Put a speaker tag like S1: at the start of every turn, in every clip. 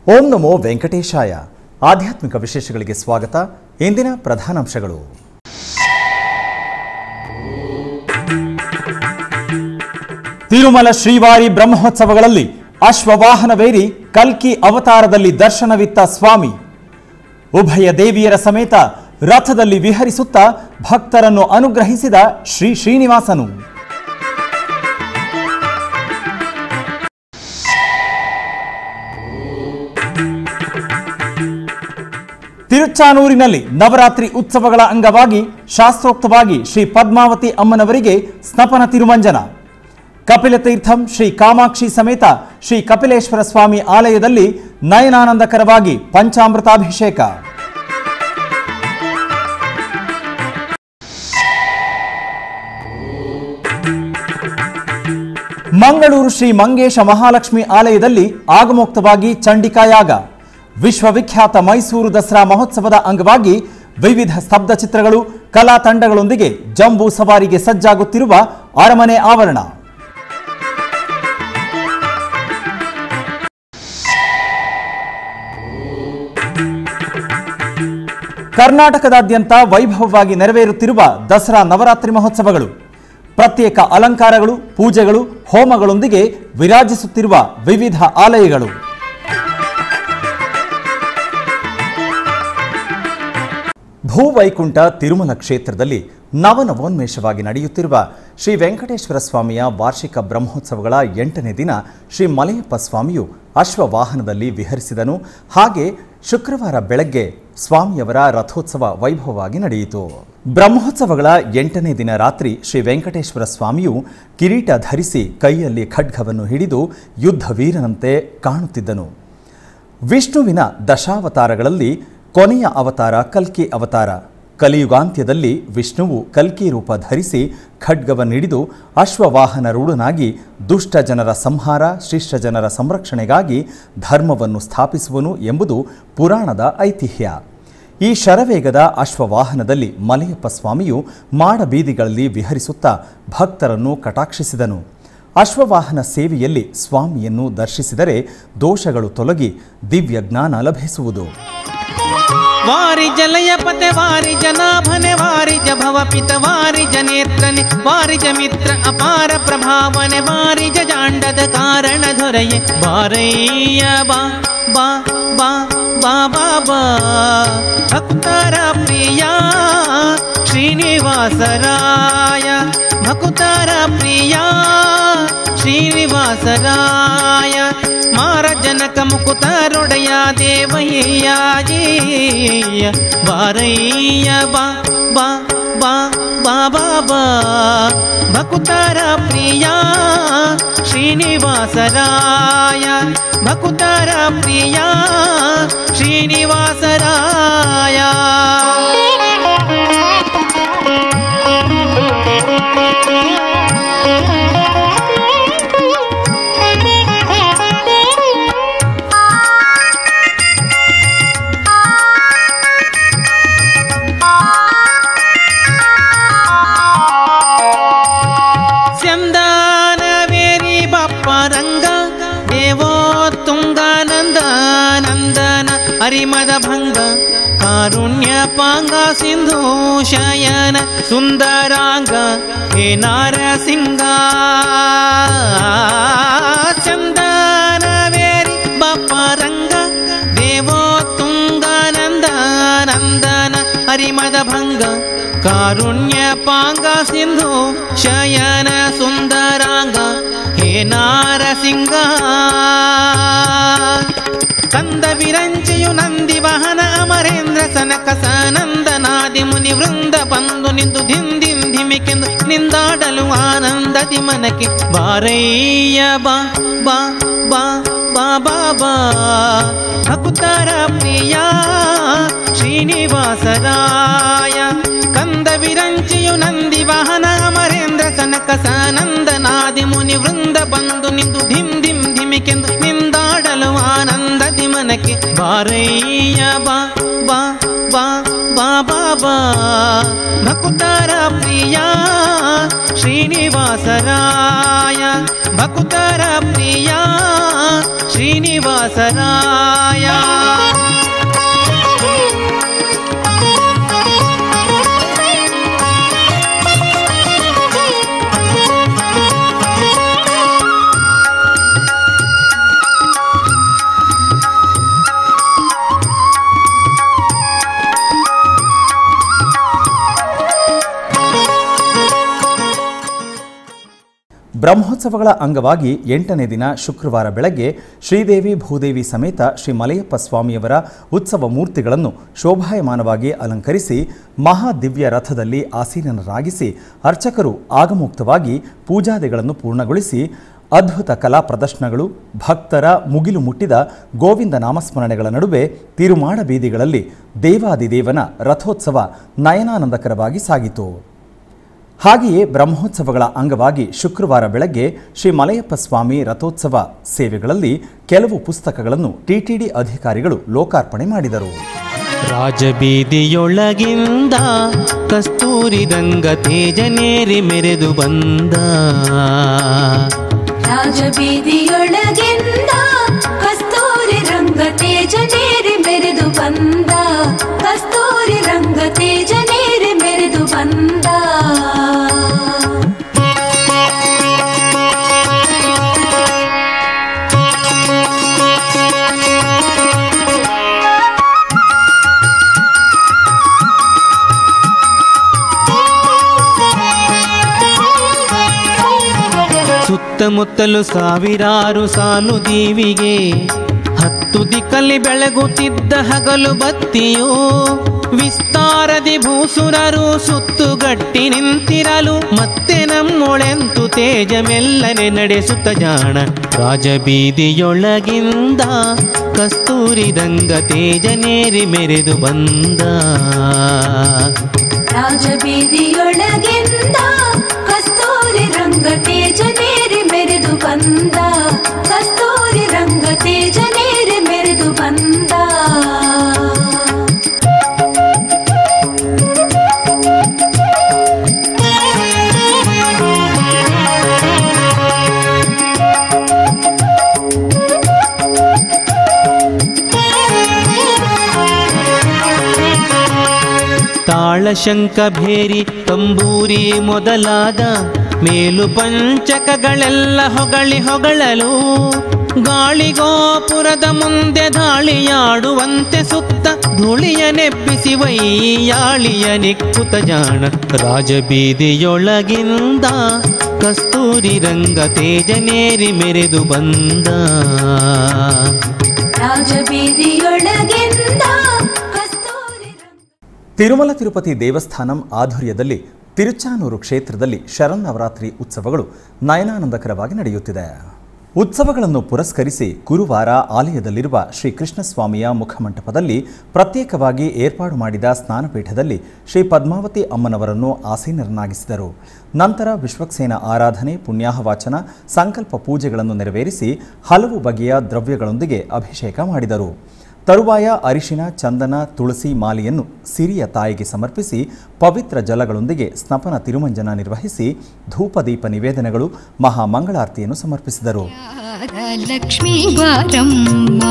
S1: ಓಂ ನಮೋ ವೆಂಕಟೇಶಾಯ ಆಧ್ಯಾತ್ಮಿಕ ವಿಶೇಷಗಳಿಗೆ ಸ್ವಾಗತ ಇಂದಿನ ಪ್ರಧಾನಾಂಶಗಳು ತಿರುಮಲ ಶ್ರೀವಾರಿ ಬ್ರಹ್ಮೋತ್ಸವಗಳಲ್ಲಿ ಅಶ್ವವಾಹನವೇರಿ ಕಲ್ಕಿ ಅವತಾರದಲ್ಲಿ ದರ್ಶನವಿತ್ತ ಸ್ವಾಮಿ ಉಭಯ ದೇವಿಯರ ಸಮೇತ ರಥದಲ್ಲಿ ವಿಹರಿಸುತ್ತಾ ಭಕ್ತರನ್ನು ಅನುಗ್ರಹಿಸಿದ ಶ್ರೀ ಶ್ರೀನಿವಾಸನು ತಿರುಚಾನೂರಿನಲ್ಲಿ ನವರಾತ್ರಿ ಉತ್ಸವಗಳ ಅಂಗವಾಗಿ ಶಾಸ್ತ್ರೋಕ್ತವಾಗಿ ಶ್ರೀ ಪದ್ಮಾವತಿ ಅಮ್ಮನವರಿಗೆ ಸ್ನಪನ ತಿರುಮಂಜನ ಕಪಿಲತೀರ್ಥಂ ಶ್ರೀ ಕಾಮಾಕ್ಷಿ ಸಮೇತ ಶ್ರೀ ಕಪಿಲೇಶ್ವರ ಸ್ವಾಮಿ ಆಲಯದಲ್ಲಿ ನಯನಾನಂದಕರವಾಗಿ ಪಂಚಾಮೃತಾಭಿಷೇಕ ಮಂಗಳೂರು ಶ್ರೀ ಮಂಗೇಶ ಮಹಾಲಕ್ಷ್ಮಿ ಆಲಯದಲ್ಲಿ ಆಗಮೋಕ್ತವಾಗಿ ಚಂಡಿಕಾಯಾಗ ವಿಶ್ವವಿಖ್ಯಾತ ಮೈಸೂರು ದಸರಾ ಮಹೋತ್ಸವದ ಅಂಗವಾಗಿ ವಿವಿಧ ಸ್ತಬ್ಧ ಚಿತ್ರಗಳು ಕಲಾ ತಂಡಗಳೊಂದಿಗೆ ಜಂಬೂ ಸವಾರಿಗೆ ಸಜ್ಜಾಗುತ್ತಿರುವ ಅರಮನೆ ಆವರಣ ಕರ್ನಾಟಕದಾದ್ಯಂತ ವೈಭವವಾಗಿ ನೆರವೇರುತ್ತಿರುವ ದಸರಾ ನವರಾತ್ರಿ ಮಹೋತ್ಸವಗಳು ಪ್ರತ್ಯೇಕ ಅಲಂಕಾರಗಳು ಪೂಜೆಗಳು ಹೋಮಗಳೊಂದಿಗೆ ವಿರಾಜಿಸುತ್ತಿರುವ ವಿವಿಧ ಆಲಯಗಳು ಭೂವೈಕುಂಠ ತಿರುಮಲ ಕ್ಷೇತ್ರದಲ್ಲಿ ನವನವೋನ್ಮೇಷವಾಗಿ ನಡೆಯುತ್ತಿರುವ ಶ್ರೀ ವೆಂಕಟೇಶ್ವರ ಸ್ವಾಮಿಯ ವಾರ್ಷಿಕ ಬ್ರಹ್ಮೋತ್ಸವಗಳ ಎಂಟನೇ ದಿನ ಶ್ರೀ ಮಲಯಪ್ಪ ಸ್ವಾಮಿಯು ಅಶ್ವವಾಹನದಲ್ಲಿ ವಿಹರಿಸಿದನು ಹಾಗೆ ಶುಕ್ರವಾರ ಬೆಳಗ್ಗೆ ಸ್ವಾಮಿಯವರ ರಥೋತ್ಸವ ವೈಭವವಾಗಿ ನಡೆಯಿತು ಬ್ರಹ್ಮೋತ್ಸವಗಳ ಎಂಟನೇ ದಿನ ರಾತ್ರಿ ಶ್ರೀ ವೆಂಕಟೇಶ್ವರ ಸ್ವಾಮಿಯು ಕಿರೀಟ ಧರಿಸಿ ಕೈಯಲ್ಲಿ ಖಡ್ಗವನ್ನು ಹಿಡಿದು ಯುದ್ಧ ವೀರನಂತೆ ಕಾಣುತ್ತಿದ್ದನು ವಿಷ್ಣುವಿನ ದಶಾವತಾರಗಳಲ್ಲಿ ಕೊನೆಯ ಅವತಾರ ಕಲ್ಕಿ ಅವತಾರ ಕಲಿಯುಗಾಂತ್ಯದಲ್ಲಿ ವಿಷ್ಣುವು ಕಲ್ಕಿ ರೂಪ ಧರಿಸಿ ಖಡ್ಗವನ್ನಿಡಿದು ಅಶ್ವವಾಹನ ರೂಢನಾಗಿ ದುಷ್ಟ ಜನರ ಸಂಹಾರ ಶಿಷ್ಟ ಜನರ ಸಂರಕ್ಷಣೆಗಾಗಿ ಧರ್ಮವನ್ನು ಸ್ಥಾಪಿಸುವನು ಎಂಬುದು ಪುರಾಣದ ಐತಿಹ್ಯ ಈ ಶರವೇಗದ ಅಶ್ವವಾಹನದಲ್ಲಿ ಮಲಯಪ್ಪ ಸ್ವಾಮಿಯು ಮಾಡಬೀದಿಗಳಲ್ಲಿ ವಿಹರಿಸುತ್ತಾ ಭಕ್ತರನ್ನು ಕಟಾಕ್ಷಿಸಿದನು ಅಶ್ವವಾಹನ ಸೇವೆಯಲ್ಲಿ ಸ್ವಾಮಿಯನ್ನು ದರ್ಶಿಸಿದರೆ ದೋಷಗಳು ತೊಲಗಿ ದಿವ್ಯ ಜ್ಞಾನ ಲಭಿಸುವುದು
S2: ವಾರಿ ಜಲಯ ಪತೆ ವಾರಿ ಜನಾಭನೆ ವಾರಿ ಜ ಭವ ಪಿತ ವಾರಿ ಜನೇತ್ರನೆ ವಾರಿ ಜ ಮಿತ್ರ ಅಪಾರ ಪ್ರಭಾವನೆ ವಾರಿ ಜ ಜಾಂಡದ ಕಾರಣ ದೊರೆಯೆ ಬಾರಯ್ಯ ಬಾ ಬಾ ಬಾ ಬಾ ಬಾ ಬಾ ಭಕ್ತರ ಪ್ರಿಯ ಶ್ರೀನಿವಾಸರಾಯ ಭಕ್ತರ ಪ್ರಿಯ ಶ್ರೀನಿವಾಸರಾಯ ಮಾರ ಜನಕ ಮುಕುತರೊಡೆಯ ದೇವಯ್ಯಾಜೀಯ ಬಾರಯ್ಯ ಬಾ ಬಾ ಬಾ ಬಾ ಬಾ ಬಾ ಭಕುತರ ಪ್ರಿಯ ಶ್ರೀನಿವಾಸರಾಯ ಭಕುತರ ಪ್ರಿಯ ಶ್ರೀನಿವಾಸರಾಯ ಸ್ಯಂದಾನವೇರಿ ಬಪ್ಪ ರಂಗ ದೇವೋ ತುಂಗಾನಂದ ನಂದನ ಹರಿಮದ ಭಂಗ ಕಾರುಣ್ಯ ಪಾಂಗ ಸಿಂಧು ಶಯನ ಸುಂದರಾಂಗ ಹೇ ನಾರಸಿಂಗ ಚಂದನವೇರಿ ಬಪ್ಪ ರಂಗ ದೇವೋ ತುಂಗಾನಂದ ನಂದನ ಹರಿಮದ ಭಂಗ ಕಾರುಣ್ಯ ಪಾಂಗ ಸಿಂಧು ಶಯನ ಸುಂದರಾಂಗ ಹೇ ನಾರಸಿಂಗ ಕಂದ ವಿರಂಚಿಯು ನಂದಿ ವಾಹನ ಅಮರೇಂದ್ರ ಸನಕ ಸನಂದನಾದಿ ಮುನಿ ವೃಂದ ಬಂದು ನಿಂದು ದಿಂದಿನ್ ಧಿಮಿಕೆಂದು ನಿಂದಾಡಲು ಆನಂದದಿ ಮನಕ್ಕೆ ಬಾರಯ್ಯ ಬಾ ಬಾ ಬಾ ಬಾ ಬಾ ಬಾ ಭಕ್ತರ ಪ್ರಿಯ ಶ್ರೀನಿವಾಸರಾಯ ಕಂದ ವಿರಂಚಿಯು ನಂದಿ ವಾಹನ ಅಮರೇಂದ್ರ ಸನಕ ಸನಂದನಾದಿ ಮುನಿ ವೃಂದ ಬಂದು ನಿಂದು ಧಿಮ್ ಧಿಮ್ ಧಿಮಿಕೆಂದು ನಿಂದಾಡಲು ಆನಂದದಿ ಮನಕ್ಕೆ ಬಾರಯ್ಯ ಬಾ ಬಾ ಬಾ ಬಾ ಬಾ ಬಾ ಭಕುತರ ಪ್ರಿಯ ಶ್ರೀನಿವಾಸರಾಯ ಭಕುತರ ಪ್ರಿಯ ಶ್ರೀನಿವಾಸರಾಯ
S1: ಬ್ರಹ್ಮೋತ್ಸವಗಳ ಅಂಗವಾಗಿ ಎಂಟನೇ ದಿನ ಶುಕ್ರವಾರ ಬೆಳಗ್ಗೆ ಶ್ರೀದೇವಿ ಭೂದೇವಿ ಸಮೇತ ಶ್ರೀ ಮಲಯಪ್ಪ ಸ್ವಾಮಿಯವರ ಉತ್ಸವ ಮೂರ್ತಿಗಳನ್ನು ಶೋಭಾಯಮಾನವಾಗಿ ಅಲಂಕರಿಸಿ ಮಹಾದಿವ್ಯ ರಥದಲ್ಲಿ ಆಸೀನರಾಗಿಸಿ ಅರ್ಚಕರು ಆಗಮುಕ್ತವಾಗಿ ಪೂಜಾದಿಗಳನ್ನು ಪೂರ್ಣಗೊಳಿಸಿ ಅದ್ಭುತ ಕಲಾ ಪ್ರದರ್ಶನಗಳು ಭಕ್ತರ ಮುಗಿಲು ಮುಟ್ಟಿದ ಗೋವಿಂದ ನಾಮಸ್ಮರಣೆಗಳ ನಡುವೆ ತಿರುಮಾಡ ಬೀದಿಗಳಲ್ಲಿ ದೇವಾದಿದೇವನ ರಥೋತ್ಸವ ನಯನಾನಂದಕರವಾಗಿ ಸಾಗಿತು ಹಾಗೆಯೇ ಬ್ರಹ್ಮೋತ್ಸವಗಳ ಅಂಗವಾಗಿ ಶುಕ್ರವಾರ ಬೆಳಗ್ಗೆ ಶ್ರೀ ಮಲಯಪ್ಪ ಸ್ವಾಮಿ ರಥೋತ್ಸವ ಸೇವೆಗಳಲ್ಲಿ ಕೆಲವು ಪುಸ್ತಕಗಳನ್ನು ಟಿಟಿಡಿ ಅಧಿಕಾರಿಗಳು ಲೋಕಾರ್ಪಣೆ ಮಾಡಿದರು
S2: ರಾಜಬೀದಿಯೊಳಗಿಂದ ಕಸ್ತೂರಿ ರಂಗ ತೇಜನೇರಿ ಮೆರೆದು ಬಂದ
S3: ರಾಜಬೀದಿಯೊಳಗೆಂದ ಕಸ್ತೂರಿ ರಂಗ ತೇಜನೇರಿ ಮೆರೆದು ಬಂದ ಕಸ್ತೂರಿ ರಂಗ ತೇಜನೇರಿ ಮೆರೆದು ಬಂದ
S2: ಸುತ್ತಮುತ್ತಲು ಸಾವಿರಾರು ಸಾಲು ದೀವಿಗೆ ಹತ್ತು ದಿಕ್ಕಲ್ಲಿ ಬೆಳಗುತ್ತಿದ್ದ ಹಗಲು ಬತ್ತಿಯೋ ವಿಸ್ತಾರದಿ ಭೂಸುರರು ಸುತ್ತುಗಟ್ಟಿ ನಿಂತಿರಲು ಮತ್ತೆ ನಮ್ಮೊಳೆಂತು ತೇಜ ಮೆಲ್ಲನೆ ನಡೆಸುತ್ತ ಜಾಣ ರಾಜಬೀದಿಯೊಳಗಿಂದ ಕಸ್ತೂರಿ ರಂಗ ತೇಜನೇರಿ ಮೆರೆದು ಬಂದ
S3: ರಾಜಬೀದಿಯೊಳಗೆಂದ ಕಸ್ತೂರಿ ರಂಗ ತೇಜನೇರಿ ಮೆರೆದು ಬಂದ ಕಸ್ತೂರಿ ರಂಗ ತೇಜನೇರಿ ಮೆರೆದು ಬಂದ
S2: ತಾಳಶಂಕ ಭೇರಿ ತಂಬೂರಿ ಮೊದಲಾದ ಮೇಲು ಪಂಚಕಗಳೆಲ್ಲ ಹೊಗಳಿ ಹೊಗಳಲು ಗಾಳಿಗೋಪುರದ ಮುಂದೆ ದಾಳಿಯಾಡುವಂತೆ ಸುತ್ತ ಧೂಳಿಯ ನೆಬ್ಬಿಸಿ ವೈಯಾಳಿಯ ನಿಕ್ಕುತ ಜಾಣ ರಾಜಬೀದಿಯೊಳಗಿಂದ ಕಸ್ತೂರಿ ರಂಗ ತೇಜನೇರಿ ಮೆರೆದು ಬಂದ
S3: ರಾಜಬೀದಿಯೊಳಗೆಂದ ಕಸ್ತೂರಿ ರಂಗ
S1: ತಿರುಮಲ ತಿರುಪತಿ ದೇವಸ್ಥಾನಂ ಆಧ್ವರ್ಯದಲ್ಲಿ ತಿರುಚಾನೂರು ಕ್ಷೇತ್ರದಲ್ಲಿ ಶರನ್ನವರಾತ್ರಿ ಉತ್ಸವಗಳು ನಯನಾನಂದಕರವಾಗಿ ನಡೆಯುತ್ತಿದೆ ಉತ್ಸವಗಳನ್ನು ಪುರಸ್ಕರಿಸಿ ಗುರುವಾರ ಆಲಯದಲ್ಲಿರುವ ಶ್ರೀ ಕೃಷ್ಣಸ್ವಾಮಿಯ ಮುಖಮಂಟಪದಲ್ಲಿ ಪ್ರತ್ಯೇಕವಾಗಿ ಏರ್ಪಾಡು ಮಾಡಿದ ಸ್ನಾನಪೀಠದಲ್ಲಿ ಶ್ರೀ ಪದ್ಮಾವತಿ ಅಮ್ಮನವರನ್ನು ಆಸೀನರನ್ನಾಗಿಸಿದರು ನಂತರ ವಿಶ್ವಕ್ಸೇನ ಆರಾಧನೆ ಪುಣ್ಯಾಹವಾಚನ ಸಂಕಲ್ಪ ಪೂಜೆಗಳನ್ನು ನೆರವೇರಿಸಿ ಹಲವು ಬಗೆಯ ದ್ರವ್ಯಗಳೊಂದಿಗೆ ಅಭಿಷೇಕ ಮಾಡಿದರು ತರುವಾಯ ಅರಿಶಿನ ಚಂದನ ತುಳಸಿ ಮಾಲೆಯನ್ನು ಸಿರಿಯ ತಾಯಿಗೆ ಸಮರ್ಪಿಸಿ ಪವಿತ್ರ ಜಲಗಳೊಂದಿಗೆ ಸ್ನಪನ ತಿರುಮಂಜನ ನಿರ್ವಹಿಸಿ ಧೂಪದೀಪ ನಿವೇದನೆಗಳು ಮಹಾಮಂಗಳಾರತಿಯನ್ನು ಸಮರ್ಪಿಸಿದರು
S4: ಲಕ್ಷ್ಮೀ ಬಾರಮ್ಮ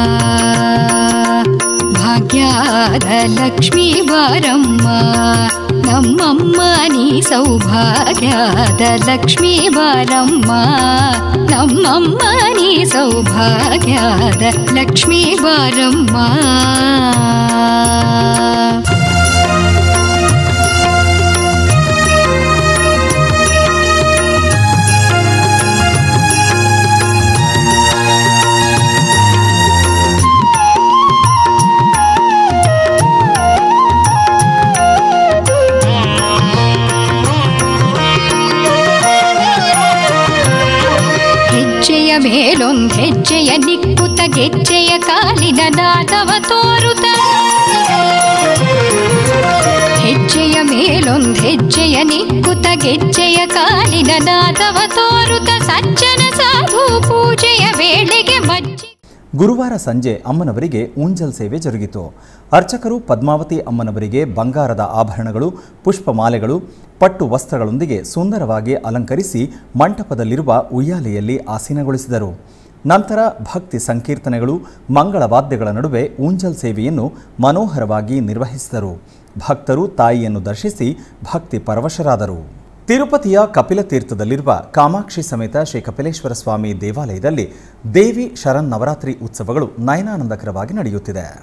S4: ಭಾಗ್ಯದ ಲಕ್ಷ್ಮೀ ಬಾರಮ್ಮ ನಮ್ಮಮ್ಮ ನೀ ಸೌಭಾಗ್ಯದ ಲಕ್ಷ್ಮೀ ಬಾರಮ್ಮ ನಮ್ಮಮ್ಮ ನೀ ಸೌಭಾಗ್ಯದ ಲಕ್ಷ್ಮೀ ಬಾರಮ್ಮ ಹೆಜ್ಜೆಯ ಮೇಲೊಂದ್ ಹೆಜ್ಜೆಯ ನಿಕ್ಕುತ ಗೆಜ್ಜೆಯ ಕಾಲಿನ ನಾದವ ತೋರುತ ಹೆಜ್ಜೆಯ ಮೇಲೊಂದ್ ಹೆಜ್ಜೆಯ ನಿಕ್ಕುತ ಗೆಜ್ಜೆಯ ಕಾಲಿನ ನಾದವ ತೋರುತ ಸಜ್ಜನ ಸಾಧು ಪೂಜೆಯ ವೇಳೆಗೆ ಮಜ್ಜೆ
S1: ಗುರುವಾರ ಸಂಜೆ ಅಮ್ಮನವರಿಗೆ ಊಂಜಲ್ ಸೇವೆ ಜರುಗಿತು ಅರ್ಚಕರು ಪದ್ಮಾವತಿ ಅಮ್ಮನವರಿಗೆ ಬಂಗಾರದ ಆಭರಣಗಳು ಪುಷ್ಪಮಾಲೆಗಳು ಪಟ್ಟು ವಸ್ತ್ರಗಳೊಂದಿಗೆ ಸುಂದರವಾಗಿ ಅಲಂಕರಿಸಿ ಮಂಟಪದಲ್ಲಿರುವ ಉಯ್ಯಾಲೆಯಲ್ಲಿ ಆಸೀನಗೊಳಿಸಿದರು ನಂತರ ಭಕ್ತಿ ಸಂಕೀರ್ತನೆಗಳು ಮಂಗಳ ವಾದ್ಯಗಳ ನಡುವೆ ಊಂಜಲ್ ಸೇವೆಯನ್ನು ಮನೋಹರವಾಗಿ ನಿರ್ವಹಿಸಿದರು ಭಕ್ತರು ತಾಯಿಯನ್ನು ದರ್ಶಿಸಿ ಭಕ್ತಿ ಪರವಶರಾದರು ತಿರುಪತಿಯ ಕಪಿಲ ತೀರ್ಥದಲ್ಲಿರುವ ಕಾಮಾಕ್ಷಿ ಸಮೇತ ಶ್ರೀ ಕಪಿಲೇಶ್ವರ ಸ್ವಾಮಿ ದೇವಾಲಯದಲ್ಲಿ ದೇವಿ ಶರನ್ನವರಾತ್ರಿ ಉತ್ಸವಗಳು ನಯನಾನಂದಕರವಾಗಿ ನಡೆಯುತ್ತಿದೆ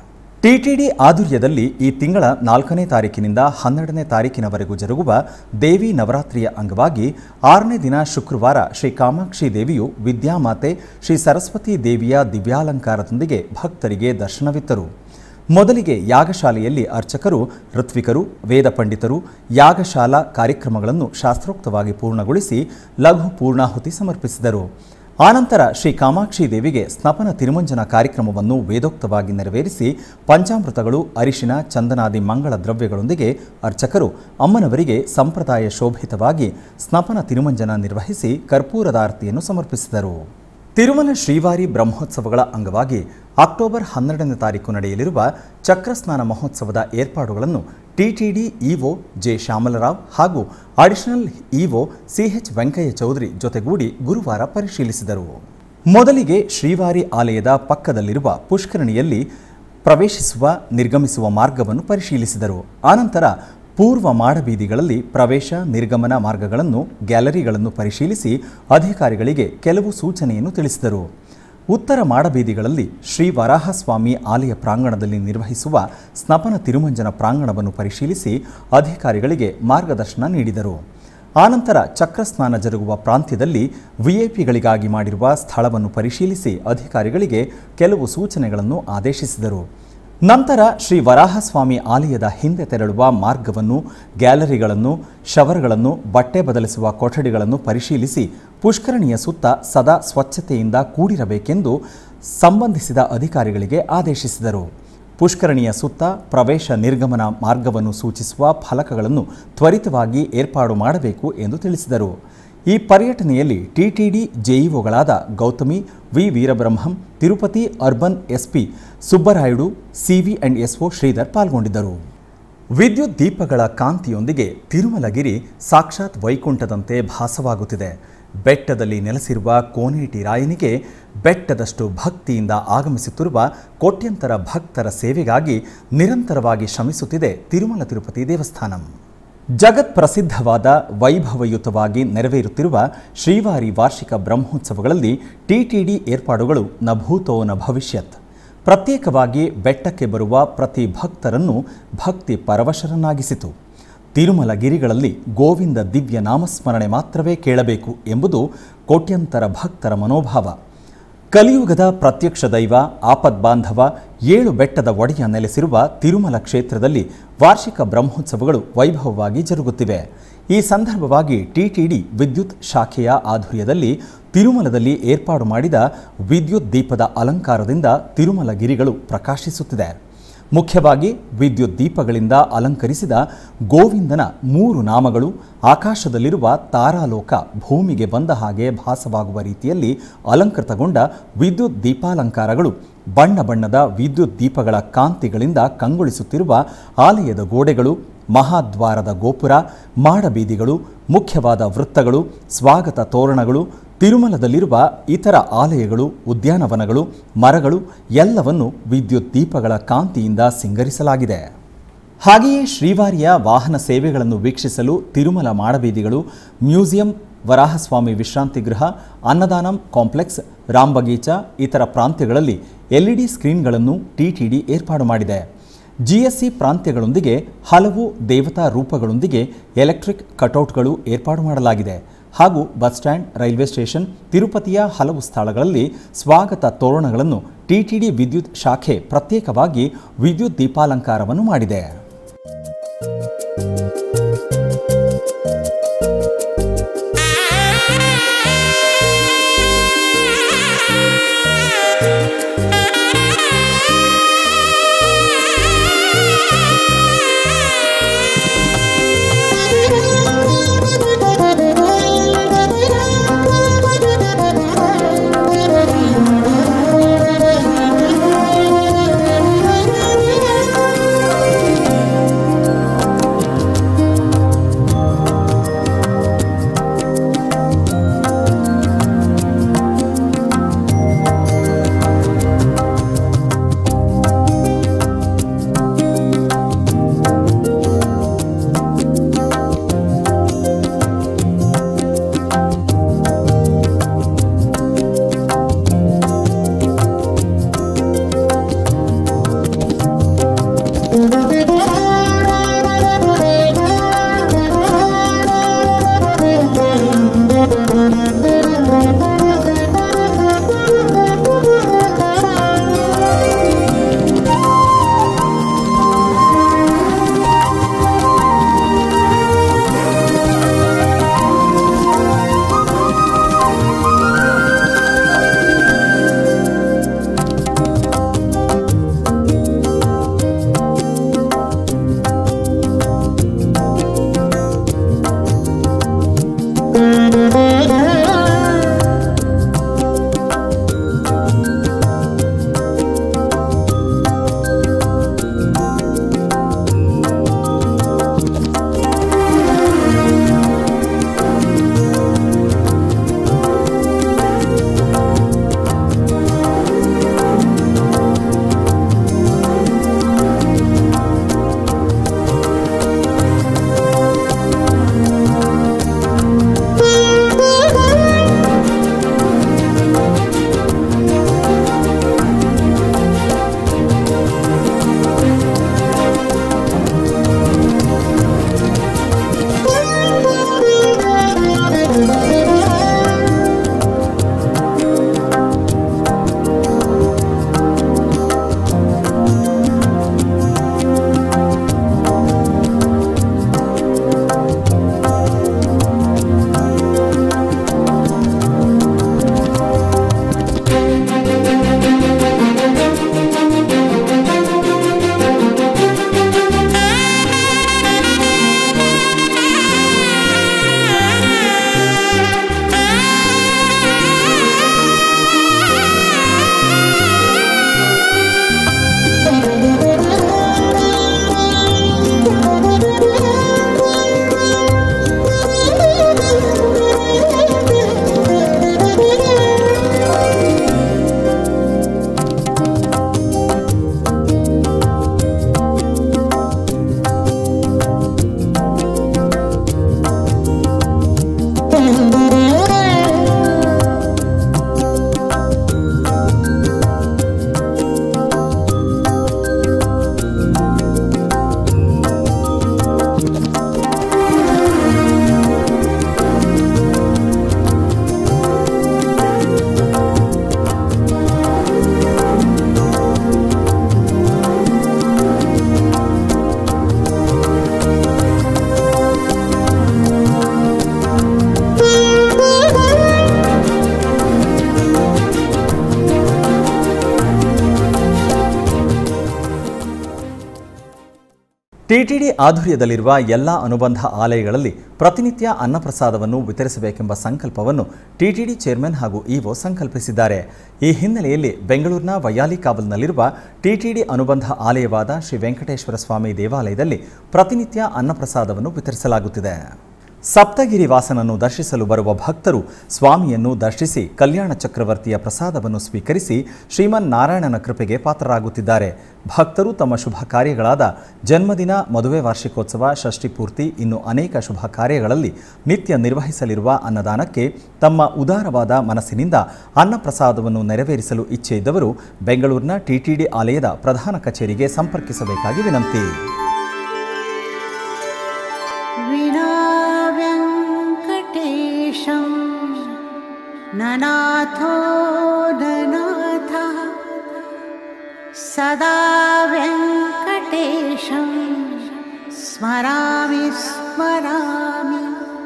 S1: ಟಿಟಿಡಿ ಆದುರ್ಯದಲ್ಲಿ ಈ ತಿಂಗಳ ನಾಲ್ಕನೇ ತಾರೀಕಿನಿಂದ ಹನ್ನೆರಡನೇ ತಾರೀಕಿನವರೆಗೂ ಜರುಗುವ ದೇವಿ ನವರಾತ್ರಿಯ ಅಂಗವಾಗಿ ಆರನೇ ದಿನ ಶುಕ್ರವಾರ ಶ್ರೀ ಕಾಮಾಕ್ಷಿ ದೇವಿಯು ವಿದ್ಯಾಮಾತೆ ಶ್ರೀ ಸರಸ್ವತಿ ದೇವಿಯ ದಿವ್ಯಾಲಂಕಾರದೊಂದಿಗೆ ಭಕ್ತರಿಗೆ ದರ್ಶನವಿತ್ತರು ಮೊದಲಿಗೆ ಯಾಗಶಾಲೆಯಲ್ಲಿ ಅರ್ಚಕರು ಋತ್ವಿಕರು ವೇದ ಪಂಡಿತರು ಯಾಗಶಾಲಾ ಕಾರ್ಯಕ್ರಮಗಳನ್ನು ಶಾಸ್ತ್ರೋಕ್ತವಾಗಿ ಪೂರ್ಣಗೊಳಿಸಿ ಲಘು ಪೂರ್ಣಾಹುತಿ ಸಮರ್ಪಿಸಿದರು ಆನಂತರ ಶ್ರೀ ಕಾಮಾಕ್ಷಿ ದೇವಿಗೆ ಸ್ನಪನ ತಿರುಮಂಜನ ಕಾರ್ಯಕ್ರಮವನ್ನು ವೇದೋಕ್ತವಾಗಿ ನೆರವೇರಿಸಿ ಪಂಚಾಮೃತಗಳು ಅರಿಶಿನ ಚಂದನಾದಿ ಮಂಗಳ ದ್ರವ್ಯಗಳೊಂದಿಗೆ ಅರ್ಚಕರು ಅಮ್ಮನವರಿಗೆ ಸಂಪ್ರದಾಯ ಶೋಭಿತವಾಗಿ ಸ್ನಪನ ತಿರುಮಂಜನ ನಿರ್ವಹಿಸಿ ಕರ್ಪೂರದಾರತಿಯನ್ನು ಸಮರ್ಪಿಸಿದರು ತಿರುಮಲ ಶ್ರೀವಾರಿ ಬ್ರಹ್ಮೋತ್ಸವಗಳ ಅಂಗವಾಗಿ ಅಕ್ಟೋಬರ್ ಹನ್ನೆರಡನೇ ತಾರೀಕು ನಡೆಯಲಿರುವ ಚಕ್ರಸ್ನಾನ ಮಹೋತ್ಸವದ ಏರ್ಪಾಡುಗಳನ್ನು ಟಿಟಿಡಿ ಇಒ ಜೆ ಶ್ಯಾಮಲರಾವ್ ಹಾಗೂ additional EO CH Venkaiah Chowdary ಜೊತೆಗೂಡಿ ಗುರುವಾರ ಪರಿಶೀಲಿಸಿದರು ಮೊದಲಿಗೆ ಶ್ರೀವಾರಿ ಆಲಯದ ಪಕ್ಕದಲ್ಲಿರುವ ಪುಷ್ಕರಣಿಯಲ್ಲಿ ಪ್ರವೇಶಿಸುವ ನಿರ್ಗಮಿಸುವ ಮಾರ್ಗವನ್ನು ಪರಿಶೀಲಿಸಿದರು ಆನಂತರ ಪೂರ್ವ ಮಾಡಬೀದಿಗಳಲ್ಲಿ ಪ್ರವೇಶ ನಿರ್ಗಮನ ಮಾರ್ಗಗಳನ್ನು ಗ್ಯಾಲರಿಗಳನ್ನು ಪರಿಶೀಲಿಸಿ ಅಧಿಕಾರಿಗಳಿಗೆ ಕೆಲವು ಸೂಚನೆಯನ್ನು ತಿಳಿಸಿದರು ಉತ್ತರ ಮಾಡಬೀದಿಗಳಲ್ಲಿ ಶ್ರೀ ವರಾಹಸ್ವಾಮಿ ಆಲಯ ಪ್ರಾಂಗಣದಲ್ಲಿ ನಿರ್ವಹಿಸುವ ಸ್ನಪನ ತಿರುಮಂಜನ ಪ್ರಾಂಗಣವನ್ನು ಪರಿಶೀಲಿಸಿ ಅಧಿಕಾರಿಗಳಿಗೆ ಮಾರ್ಗದರ್ಶನ ನೀಡಿದರು ಆನಂತರ ಚಕ್ರಸ್ನಾನ ಜರುಗುವ ಪ್ರಾಂತ್ಯದಲ್ಲಿ ವಿಐಪಿಗಳಿಗಾಗಿ ಮಾಡಿರುವ ಸ್ಥಳವನ್ನು ಪರಿಶೀಲಿಸಿ ಅಧಿಕಾರಿಗಳಿಗೆ ಕೆಲವು ಸೂಚನೆಗಳನ್ನು ಆದೇಶಿಸಿದರು ನಂತರ ಶ್ರೀ ವರಾಹಸ್ವಾಮಿ ಆಲಯದ ಹಿಂದೆ ತೆರಳುವ ಮಾರ್ಗವನ್ನು ಗ್ಯಾಲರಿಗಳನ್ನು ಶವರ್ಗಳನ್ನು ಬಟ್ಟೆ ಬದಲಿಸುವ ಕೊಠಡಿಗಳನ್ನು ಪರಿಶೀಲಿಸಿ ಪುಷ್ಕರಣಿಯ ಸುತ್ತ ಸದಾ ಸ್ವಚ್ಛತೆಯಿಂದ ಕೂಡಿರಬೇಕೆಂದು ಸಂಬಂಧಿಸಿದ ಅಧಿಕಾರಿಗಳಿಗೆ ಆದೇಶಿಸಿದರು ಪುಷ್ಕರಣಿಯ ಸುತ್ತ ಪ್ರವೇಶ ನಿರ್ಗಮನ ಮಾರ್ಗವನ್ನು ಸೂಚಿಸುವ ಫಲಕಗಳನ್ನು ತ್ವರಿತವಾಗಿ ಏರ್ಪಾಡು ಮಾಡಬೇಕು ಎಂದು ತಿಳಿಸಿದರು ಈ ಪರ್ಯಟನೆಯಲ್ಲಿ ಟಿಟಿಡಿ ಜೆಇಒಗಳಾದ Gautami V Veerabrahmam Tirupati urban SP Subbarayudu CV and SO Sridhar ಪಾಲ್ಗೊಂಡಿದ್ದರು ವಿದ್ಯುತ್ ದೀಪಗಳ ಕಾಂತಿಯೊಂದಿಗೆ ತಿರುಮಲಗಿರಿ ಸಾಕ್ಷಾತ್ ವೈಕುಂಠದಂತೆ ಭಾಸವಾಗುತ್ತಿದೆ ಬೆಟ್ಟದಲ್ಲಿ ನೆಲೆಸಿರುವ ಕೋನೇಟಿ ರಾಯನಿಗೆ ಬೆಟ್ಟದಷ್ಟು ಭಕ್ತಿಯಿಂದ ಆಗಮಿಸುತ್ತಿರುವ ಕೋಟ್ಯಂತರ ಭಕ್ತರ ಸೇವೆಗಾಗಿ ನಿರಂತರವಾಗಿ ಶ್ರಮಿಸುತ್ತಿದೆ ತಿರುಮಲ ತಿರುಪತಿ ದೇವಸ್ಥಾನಂ ಜಗತ್ ಪ್ರಸಿದ್ಧವಾದ ವೈಭವಯುತವಾಗಿ ನೆರವೇರುತ್ತಿರುವ ಶ್ರೀವಾರಿ ವಾರ್ಷಿಕ ಬ್ರಹ್ಮೋತ್ಸವಗಳಲ್ಲಿ ಟಿಟಿಡಿ ಏರ್ಪಾಡುಗಳು ನ ಭೂತೋ ನ ಭವಿಷ್ಯತ್ ಪ್ರತ್ಯೇಕವಾಗಿ ಬೆಟ್ಟಕ್ಕೆ ಬರುವ ಪ್ರತಿ ಭಕ್ತರನ್ನು ಭಕ್ತಿ ಪರವಶರನ್ನಾಗಿಸಿತು ತಿರುಮಲ ಗಿರಿಗಳಲ್ಲಿ ಗೋವಿಂದ ದಿವ್ಯ ನಾಮಸ್ಮರಣೆ ಮಾತ್ರವೇ ಕೇಳಬೇಕು ಎಂಬುದು ಕೋಟ್ಯಂತರ ಭಕ್ತರ ಮನೋಭಾವ ಕಲಿಯುಗದ ಪ್ರತ್ಯಕ್ಷ ದೈವ ಆಪದ್ಬಾಂಧವ ಏಳು ಬೆಟ್ಟದ ಒಡೆಯ ನೆಲೆಸಿರುವ ತಿರುಮಲ ಕ್ಷೇತ್ರದಲ್ಲಿ ವಾರ್ಷಿಕ ಬ್ರಹ್ಮೋತ್ಸವಗಳು ವೈಭವವಾಗಿ ಜರುಗುತ್ತಿವೆ ಈ ಸಂದರ್ಭವಾಗಿ ಟಿಟಿಡಿ ವಿದ್ಯುತ್ ಶಾಖೆಯ ಆಧ್ವರ್ಯದಲ್ಲಿ ತಿರುಮಲದಲ್ಲಿ ಏರ್ಪಾಡು ಮಾಡಿದ ವಿದ್ಯುತ್ ದೀಪದ ಅಲಂಕಾರದಿಂದ ತಿರುಮಲ ಗಿರಿಗಳು ಪ್ರಕಾಶಿಸುತ್ತಿದೆ ಮುಖ್ಯವಾಗಿ ವಿದ್ಯುತ್ ದೀಪಗಳಿಂದ ಅಲಂಕರಿಸಿದ ಗೋವಿಂದನ ಮೂರು ನಾಮಗಳು ಆಕಾಶದಲ್ಲಿರುವ ತಾರಾಲೋಕ ಭೂಮಿಗೆ ಬಂದ ಹಾಗೆ ಭಾಸವಾಗುವ ರೀತಿಯಲ್ಲಿ ಅಲಂಕೃತಗೊಂಡ ವಿದ್ಯುತ್ ದೀಪಾಲಂಕಾರಗಳು ಬಣ್ಣ ಬಣ್ಣದ ವಿದ್ಯುತ್ ದೀಪಗಳ ಕಾಂತಿಗಳಿಂದ ಕಂಗೊಳಿಸುತ್ತಿರುವ ಆಲಯದ ಗೋಡೆಗಳು ಮಹಾದ್ವಾರದ ಗೋಪುರ ಮಾಡಬೀದಿಗಳು ಮುಖ್ಯವಾದ ವೃತ್ತಗಳು ಸ್ವಾಗತ ತೋರಣಗಳು ತಿರುಮಲದಲ್ಲಿರುವ ಇತರ ಆಲಯಗಳು ಉದ್ಯಾನವನಗಳು ಮರಗಳು ಎಲ್ಲವನ್ನು ವಿದ್ಯುತ್ ದೀಪಗಳ ಕಾಂತಿಯಿಂದ ಸಿಂಗರಿಸಲಾಗಿದೆ ಹಾಗೆಯೇ ಶ್ರೀವಾರಿಯ ವಾಹನ ಸೇವೆಗಳನ್ನು ವೀಕ್ಷಿಸಲು ತಿರುಮಲ ಮಾಡಬೀದಿಗಳು ಮ್ಯೂಸಿಯಂ ವರಾಹಸ್ವಾಮಿ ವಿಶ್ರಾಂತಿ ಗೃಹ ಅನ್ನದಾನಂ ಕಾಂಪ್ಲೆಕ್ಸ್ ರಾಂಬಗೀಚ ಇತರ ಪ್ರಾಂತ್ಯಗಳಲ್ಲಿ ಎಲ್ಇಡಿ ಸ್ಕ್ರೀನ್ಗಳನ್ನು ಟಿಟಿಡಿ ಏರ್ಪಾಡು ಮಾಡಿದೆ ಜಿಎಸ್ಸಿ ಪ್ರಾಂತ್ಯಗಳೊಂದಿಗೆ ಹಲವು ದೇವತಾ ರೂಪಗಳೊಂದಿಗೆ ಎಲೆಕ್ಟ್ರಿಕ್ ಕಟೌಟ್ಗಳು ಏರ್ಪಾಡು ಮಾಡಲಾಗಿದೆ ಹಾಗೂ ಬಸ್ ಸ್ಟ್ಯಾಂಡ್ ರೈಲ್ವೆ ಸ್ಟೇಷನ್ ತಿರುಪತಿಯ ಹಲವು ಸ್ಥಳಗಳಲ್ಲಿ ಸ್ವಾಗತ ತೋರಣಗಳನ್ನು ಟಿಟಿಡಿ ವಿದ್ಯುತ್ ಶಾಖೆ ಪ್ರತ್ಯೇಕವಾಗಿ ವಿದ್ಯುತ್ ದೀಪಾಲಂಕಾರವನ್ನು ಮಾಡಿದೆ
S3: Thank you.
S1: ಟಿಟಿಡಿ ಆಧ್ವರ್ಯದಲ್ಲಿರುವ ಎಲ್ಲ ಅನುಬಂಧ ಆಲಯಗಳಲ್ಲಿ ಪ್ರತಿನಿತ್ಯ ಅನ್ನಪ್ರಸಾದವನ್ನು ವಿತರಿಸಬೇಕೆಂಬ ಸಂಕಲ್ಪವನ್ನು ಟಿಟಿಡಿ ಚೇರ್ಮನ್ ಹಾಗೂ ಇಒ ಸಂಕಲ್ಪಿಸಿದ್ದಾರೆ ಈ ಹಿನ್ನೆಲೆಯಲ್ಲಿ ಬೆಂಗಳೂರಿನ ವೈಯಾಲಿ ಕಾವಲ್ನಲ್ಲಿರುವ ಟಿಟಿಡಿ ಅನುಬಂಧ ಆಲಯವಾದ ಶ್ರೀ ವೆಂಕಟೇಶ್ವರ ಸ್ವಾಮಿ ದೇವಾಲಯದಲ್ಲಿ ಪ್ರತಿನಿತ್ಯ ಅನ್ನಪ್ರಸಾದವನ್ನು ವಿತರಿಸಲಾಗುತ್ತಿದೆ ಸಪ್ತಗಿರಿ ವಾಸನನ್ನು ದರ್ಶಿಸಲು ಬರುವ ಭಕ್ತರು ಸ್ವಾಮಿಯನ್ನು ದರ್ಶಿಸಿ ಕಲ್ಯಾಣ ಚಕ್ರವರ್ತಿಯ ಪ್ರಸಾದವನ್ನು ಸ್ವೀಕರಿಸಿ ಶ್ರೀಮನ್ ನಾರಾಯಣನ ಕೃಪೆಗೆ ಪಾತ್ರರಾಗುತ್ತಿದ್ದಾರೆ ಭಕ್ತರು ತಮ್ಮ ಶುಭ ಕಾರ್ಯಗಳಾದ ಜನ್ಮದಿನ ಮದುವೆ ವಾರ್ಷಿಕೋತ್ಸವ ಷಷ್ಠಿ ಪೂರ್ತಿ ಇನ್ನು ಅನೇಕ ಶುಭ ಕಾರ್ಯಗಳಲ್ಲಿ ನಿತ್ಯ ನಿರ್ವಹಿಸಲಿರುವ ಅನ್ನದಾನಕ್ಕೆ ತಮ್ಮ ಉದಾರವಾದ ಮನಸ್ಸಿನಿಂದ ಅನ್ನಪ್ರಸಾದವನ್ನು ನೆರವೇರಿಸಲು ಇಚ್ಛೆ ಇದ್ದವರು ಬೆಂಗಳೂರಿನ ಟಿಟಿಡಿ ಆಲಯದ ಪ್ರಧಾನ ಕಚೇರಿಗೆ ಸಂಪರ್ಕಿಸಬೇಕಾಗಿ ವಿನಂತಿ
S5: विना व्यङ्कटेशं ननाथो ननाथः सदा व्यङ्कटेशं स्मरामि स्मरामि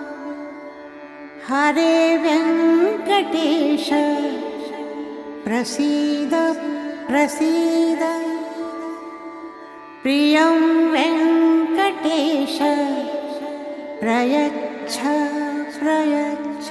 S5: हरे व्यङ्कटेश प्रसीद प्रसीद प्रियं वेङ्कटेश प्रयच्छ प्रयच्छ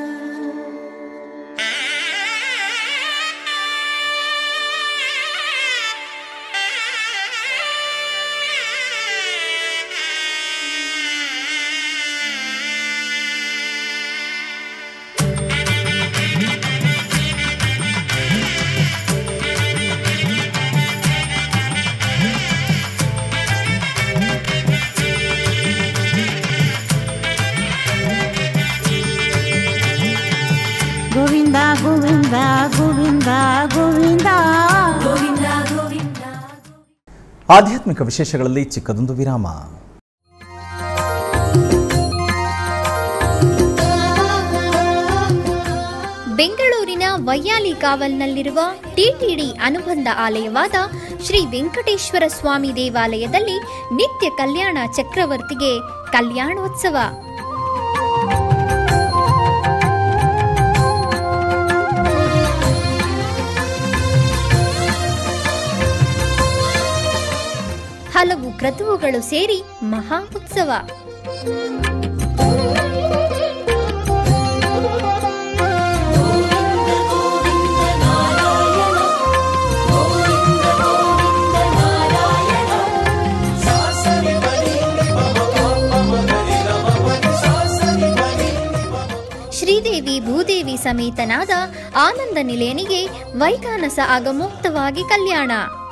S5: गोविन्द गोविन्द गोविन्द गोविन्द
S3: ಗೋವಿಂದ ಗೋವಿಂದ
S1: ಆಧ್ಯಾತ್ಮಿಕ ವಿಶೇಷಗಳಲ್ಲಿ ಚಿಕ್ಕದೊಂದು ವಿರಾಮ
S6: ಬೆಂಗಳೂರಿನ ವೈಯಾಲಿ ಕಾವಲ್ನಲ್ಲಿರುವ ಟಿಟಿಡಿ ಅನುಬಂಧ ಆಲಯವಾದ ಶ್ರೀ ವೆಂಕಟೇಶ್ವರ ಸ್ವಾಮಿ ದೇವಾಲಯದಲ್ಲಿ ನಿತ್ಯ ಕಲ್ಯಾಣ ಚಕ್ರವರ್ತಿಗೆ ಕಲ್ಯಾಣೋತ್ಸವ ಹಲವು ಕ್ರತುವುಗಳು ಸೇರಿ ಮಹಾ ಉತ್ಸವ ಶ್ರೀದೇವಿ ಭೂದೇವಿ ಸಮೇತನಾದ ಆನಂದ ನಿಲಯನಿಗೆ ವೈಖಾನಸ ಆಗಮೋಕ್ತವಾಗಿ ಕಲ್ಯಾಣ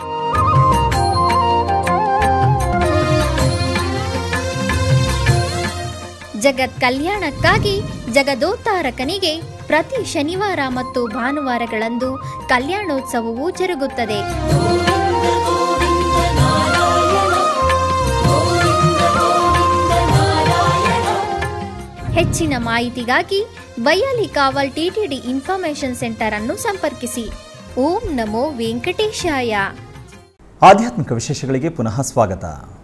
S6: ಜಗತ್ ಕಲ್ಯಾಣಕ್ಕಾಗಿ ಜಗದೋತ್ತಾರಕನಿಗೆ ಪ್ರತಿ ಶನಿವಾರ ಮತ್ತು ಭಾನುವಾರಗಳಂದು ಕಲ್ಯಾಣೋತ್ಸವವು ಜರುಗುತ್ತದೆ ಹೆಚ್ಚಿನ ಮಾಹಿತಿಗಾಗಿ Byyali Kaval TTD information centre ಅನ್ನು ಸಂಪರ್ಕಿಸಿ ಓಂ ನಮೋ ವೆಂಕಟೇಶಾಯ
S1: ಆಧ್ಯಾತ್ಮಿಕ ವಿಶೇಷಗಳಿಗೆ ಪುನಃ ಸ್ವಾಗತ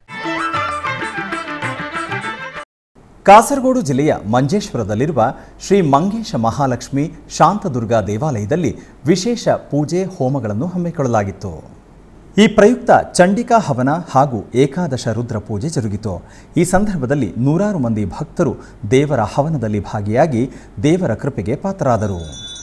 S1: ಕಾಸರಗೋಡು ಜಿಲ್ಲೆಯ ಮಂಜೇಶ್ವರದಲ್ಲಿರುವ ಶ್ರೀ ಮಂಗೇಶ ಮಹಾಲಕ್ಷ್ಮಿ ಶಾಂತದುರ್ಗಾ ದೇವಾಲಯದಲ್ಲಿ ವಿಶೇಷ ಪೂಜೆ ಹೋಮಗಳನ್ನು ಹಮ್ಮಿಕೊಳ್ಳಲಾಗಿತ್ತು ಈ ಪ್ರಯುಕ್ತ ಚಂಡಿಕಾ ಹವನ ಹಾಗೂ ಏಕಾದಶ ರುದ್ರ ಪೂಜೆ ಜರುಗಿತು ಈ ಸಂದರ್ಭದಲ್ಲಿ ನೂರಾರು ಮಂದಿ ಭಕ್ತರು ದೇವರ ಹವನದಲ್ಲಿ ಭಾಗಿಯಾಗಿ ದೇವರ ಕೃಪೆಗೆ ಪಾತ್ರರಾದರು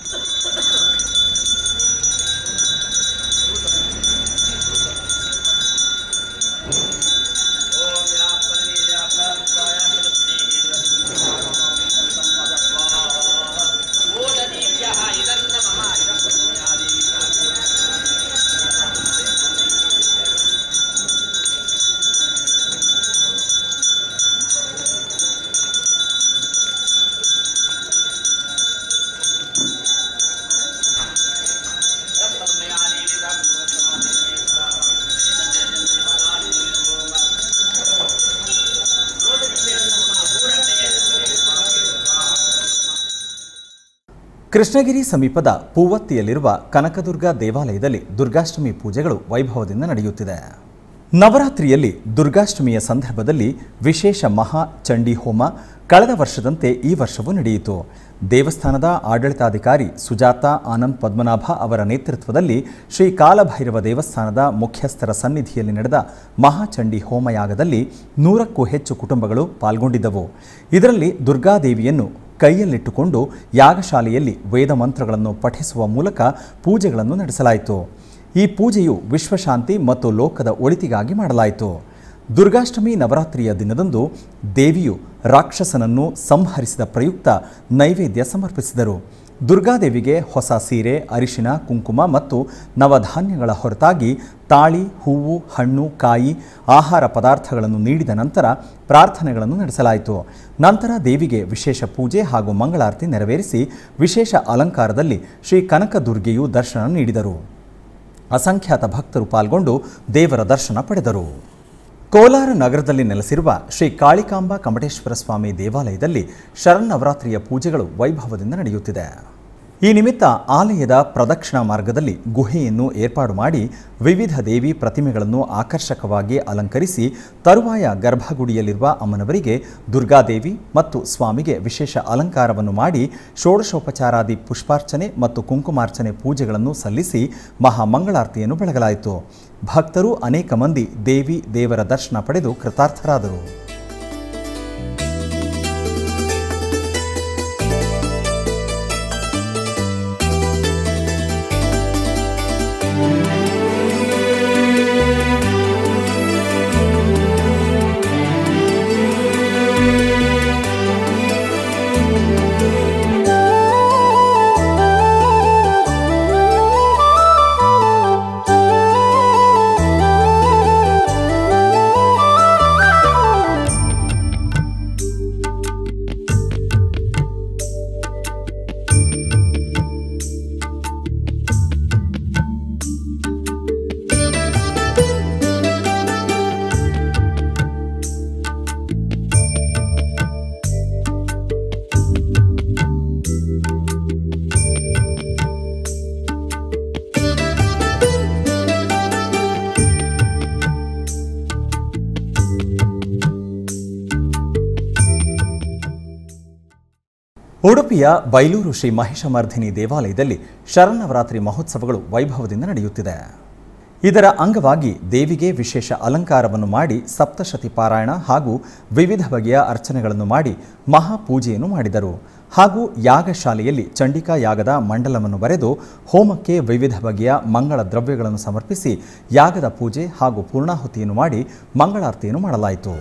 S1: ಕೃಷ್ಣಗಿರಿ ಸಮೀಪದ ಪೂವತ್ತಿಯಲ್ಲಿರುವ ಕನಕದುರ್ಗ ದೇವಾಲಯದಲ್ಲಿ ದುರ್ಗಾಷ್ಟಮಿ ಪೂಜೆಗಳು ವೈಭವದಿಂದ ನಡೆಯುತ್ತಿದೆ ನವರಾತ್ರಿಯಲ್ಲಿ ದುರ್ಗಾಷ್ಟಮಿಯ ಸಂದರ್ಭದಲ್ಲಿ ವಿಶೇಷ ಮಹಾ ಚಂಡಿ ಹೋಮ ಕಳೆದ ವರ್ಷದಂತೆ ಈ ವರ್ಷವೂ ನಡೆಯಿತು ದೇವಸ್ಥಾನದ ಆಡಳಿತಾಧಿಕಾರಿ ಸುಜಾತ ಆನಂದ್ ಪದ್ಮನಾಭ ಅವರ ನೇತೃತ್ವದಲ್ಲಿ ಶ್ರೀ ಕಾಲಭೈರವ ದೇವಸ್ಥಾನದ ಮುಖ್ಯಸ್ಥರ ಸನ್ನಿಧಿಯಲ್ಲಿ ನಡೆದ ಮಹಾಚಂಡಿ ಹೋಮಯಾಗದಲ್ಲಿ ನೂರಕ್ಕೂ ಹೆಚ್ಚು ಕುಟುಂಬಗಳು ಪಾಲ್ಗೊಂಡಿದ್ದವು ಇದರಲ್ಲಿ ದುರ್ಗಾದೇವಿಯನ್ನು ಕೈಯಲ್ಲಿಟ್ಟುಕೊಂಡು ಯಾಗಶಾಲೆಯಲ್ಲಿ ವೇದ ಮಂತ್ರಗಳನ್ನು ಪಠಿಸುವ ಮೂಲಕ ಪೂಜೆಗಳನ್ನು ನಡೆಸಲಾಯಿತು ಈ ಪೂಜೆಯು ವಿಶ್ವಶಾಂತಿ ಮತ್ತು ಲೋಕದ ಒಳಿತಿಗಾಗಿ ಮಾಡಲಾಯಿತು ದುರ್ಗಾಷ್ಟಮಿ ನವರಾತ್ರಿಯ ದಿನದಂದು ದೇವಿಯು ರಾಕ್ಷಸನನ್ನು ಸಂಹರಿಸಿದ ಪ್ರಯುಕ್ತ ನೈವೇದ್ಯ ಸಮರ್ಪಿಸಿದರು ದುರ್ಗಾದೇವಿಗೆ ಹೊಸ ಸೀರೆ ಅರಿಶಿನ ಕುಂಕುಮ ಮತ್ತು ನವಧಾನ್ಯಗಳ ಹೊರತಾಗಿ ತಾಳಿ ಹೂವು ಹಣ್ಣು ಕಾಯಿ ಆಹಾರ ಪದಾರ್ಥಗಳನ್ನು ನೀಡಿದ ನಂತರ ಪ್ರಾರ್ಥನೆಗಳನ್ನು ನಡೆಸಲಾಯಿತು ನಂತರ ದೇವಿಗೆ ವಿಶೇಷ ಪೂಜೆ ಹಾಗೂ ಮಂಗಳಾರತಿ ನೆರವೇರಿಸಿ ವಿಶೇಷ ಅಲಂಕಾರದಲ್ಲಿ ಶ್ರೀ ಕನಕದುರ್ಗೆಯು ದರ್ಶನ ನೀಡಿದರು ಅಸಂಖ್ಯಾತ ಭಕ್ತರು ಪಾಲ್ಗೊಂಡು ದೇವರ ದರ್ಶನ ಪಡೆದರು ಕೋಲಾರ ನಗರದಲ್ಲಿ ನೆಲೆಸಿರುವ ಶ್ರೀ ಕಾಳಿಕಾಂಬಾ ಕಮಟೇಶ್ವರ ಸ್ವಾಮಿ ದೇವಾಲಯದಲ್ಲಿ ಶರನ್ನವರಾತ್ರಿಯ ಪೂಜೆಗಳು ವೈಭವದಿಂದ ನಡೆಯುತ್ತಿದೆ ಈ ನಿಮಿತ್ತ ಆಲಯದ ಪ್ರದಕ್ಷಿಣಾ ಮಾರ್ಗದಲ್ಲಿ ಗುಹೆಯನ್ನು ಏರ್ಪಾಡು ಮಾಡಿ ವಿವಿಧ ದೇವಿ ಪ್ರತಿಮೆಗಳನ್ನು ಆಕರ್ಷಕವಾಗಿ ಅಲಂಕರಿಸಿ ತರುವಾಯ ಗರ್ಭಗುಡಿಯಲ್ಲಿರುವ ಅಮ್ಮನವರಿಗೆ ದುರ್ಗಾದೇವಿ ಮತ್ತು ಸ್ವಾಮಿಗೆ ವಿಶೇಷ ಅಲಂಕಾರವನ್ನು ಮಾಡಿ ಷೋಡಶೋಪಚಾರಾದಿ ಪುಷ್ಪಾರ್ಚನೆ ಮತ್ತು ಕುಂಕುಮಾರ್ಚನೆ ಪೂಜೆಗಳನ್ನು ಸಲ್ಲಿಸಿ ಮಹಾಮಂಗಳಾರತಿಯನ್ನು ಬೆಳಗಲಾಯಿತು ಭಕ್ತರು ಅನೇಕ ಮಂದಿ ದೇವಿ ದೇವರ ದರ್ಶನ ಪಡೆದು ಕೃತಾರ್ಥರಾದರು ಉಡುಪಿಯ ಬೈಲೂರು ಶ್ರೀ ಮಹಿಷಮರ್ಧಿನಿ ದೇವಾಲಯದಲ್ಲಿ ಶರನ್ನವರಾತ್ರಿ ಮಹೋತ್ಸವಗಳು ವೈಭವದಿಂದ ನಡೆಯುತ್ತಿದೆ ಇದರ ಅಂಗವಾಗಿ ದೇವಿಗೆ ವಿಶೇಷ ಅಲಂಕಾರವನ್ನು ಮಾಡಿ ಸಪ್ತಶತಿ ಪಾರಾಯಣ ಹಾಗೂ ವಿವಿಧ ಬಗೆಯ ಅರ್ಚನೆಗಳನ್ನು ಮಾಡಿ ಮಹಾಪೂಜೆಯನ್ನು ಮಾಡಿದರು ಹಾಗೂ ಯಾಗಶಾಲೆಯಲ್ಲಿ ಚಂಡಿಕಾ ಯಾಗದ ಮಂಡಲವನ್ನು ಬರೆದು ಹೋಮಕ್ಕೆ ವಿವಿಧ ಬಗೆಯ ಮಂಗಳ ದ್ರವ್ಯಗಳನ್ನು ಸಮರ್ಪಿಸಿ ಯಾಗದ ಪೂಜೆ ಹಾಗೂ ಪೂರ್ಣಾಹುತಿಯನ್ನು ಮಾಡಿ ಮಂಗಳಾರತಿಯನ್ನು ಮಾಡಲಾಯಿತು